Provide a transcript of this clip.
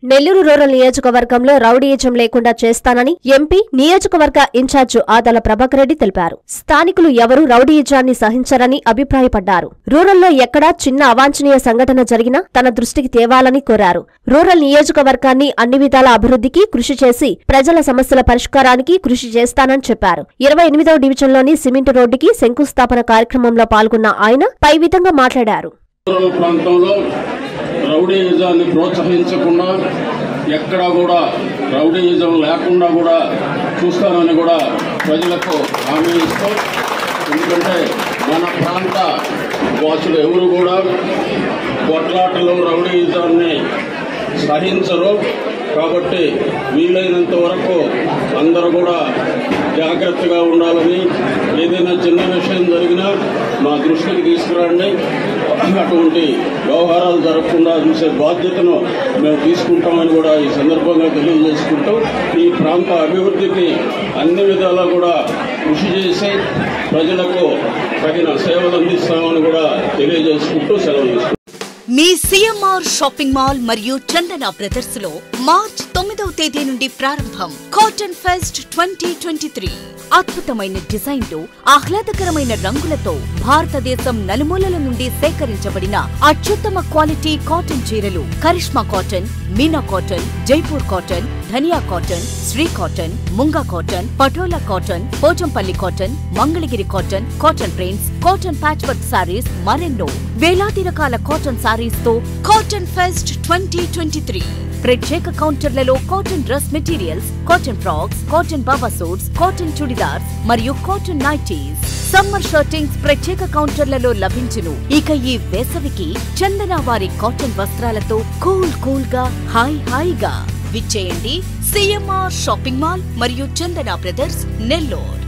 Nellore rural నియోజకవర్గంలో rowdyism లేకుండా చేస్తానని ఎంపీ నియోజకవర్గ ఇన్ఛార్జు ఆదల ప్రభాకర్ రెడ్డి తెలిపారు స్థానికులు ఎవరూ రౌడీయిజాన్ని సహించరని అభిప్రాయపడ్డారు రూరల్లో ఎక్కడా చిన్న అవాంఛనీయ సంఘటన జరిగినా తన దృష్టికి తేవాలని కోరారు రూరల్ నియోజకవర్గాన్ని అన్ని విధాల అభివృద్ధికి కృషి చేసి ప్రజల సమస్యల పరిష్కారానికి కృషి చేస్తానని చెప్పారు ఇరవై ఎనిమిదవ డివిజన్లోని సిమెంట్ రోడ్డుకి శంకుస్థాపన కార్యక్రమంలో పాల్గొన్న ఆయన పై విధంగా మాట్లాడారు రూరల్ ప్రాంతంలో రౌడీయిజాన్ని ప్రోత్సహించకుండా ఎక్కడా కూడా రౌడీయిజం లేకుండా కూడా చూస్తానని కూడా ప్రజలకు హామీ ఇస్తూ ఎందుకంటే మన ప్రాంత వాసులు ఎవరు కూడా కొట్లాటలు రౌడీయిజాన్ని సహించరు కాబట్టి వీలైనంత వరకు అందరూ కూడా జాగ్రత్తగా ఉండాలని ఏదైనా చిన్న విషయం జరిగినా మా దృష్టికి తీసుకురండి అటువంటి వ్యవహారాలు జరగకుండా చూసే బాధ్యతను మేము తీసుకుంటామని కూడా ఈ సందర్భంగా తెలియజేసుకుంటూ ఈ ప్రాంత అభివృద్ధికి అన్ని విధాలా కూడా కృషి చేసి ప్రజలకు తగిన సేవలు అందిస్తామని కూడా తెలియజేసుకుంటూ సెలవు తీసుకుంటాం మీ సిఎంఆర్ షాపింగ్ మాల్ మరియు చందన బ్రదర్స్ లో మార్చ్ తొమ్మిదవ తేదీ నుండి ప్రారంభం cotton fest twenty twenty three అద్భుతమైన డిజైన్లు ఆహ్లాదకరమైన రంగులతో భారతదేశం నలుమూలల నుండి సేకరించబడిన అత్యుత్తమ క్వాలిటీ కాటన్ చీరలు Karishma cotton Meena cotton Jaipur cotton Dhaniya cotton Shri cotton Munga cotton Patola cotton Pochampally cotton Mangalagiri cotton cotton prints cotton patch work saris మరెన్నో వేలాది రకాల కాటన్ సారీస్ తో cotton fest twenty twenty three ప్రత్యేక కౌంటర్లలో cotton dress materials cotton frocks cotton baba suits cotton churidars మరియు కాటన్ నైటీస్ సమ్మర్ షర్టింగ్స్ ప్రత్యేక కౌంటర్లలో లభించును ఇక ఈ వేసవికి చందన వారి కాటన్ వస్త్రాలతో కూల్ కూల్ గా హాయ్ హాయిగా విచ్చేయండి సిఎంఆర్ షాపింగ్ మాల్ మరియు చందన బ్రదర్స్ నెల్లూరు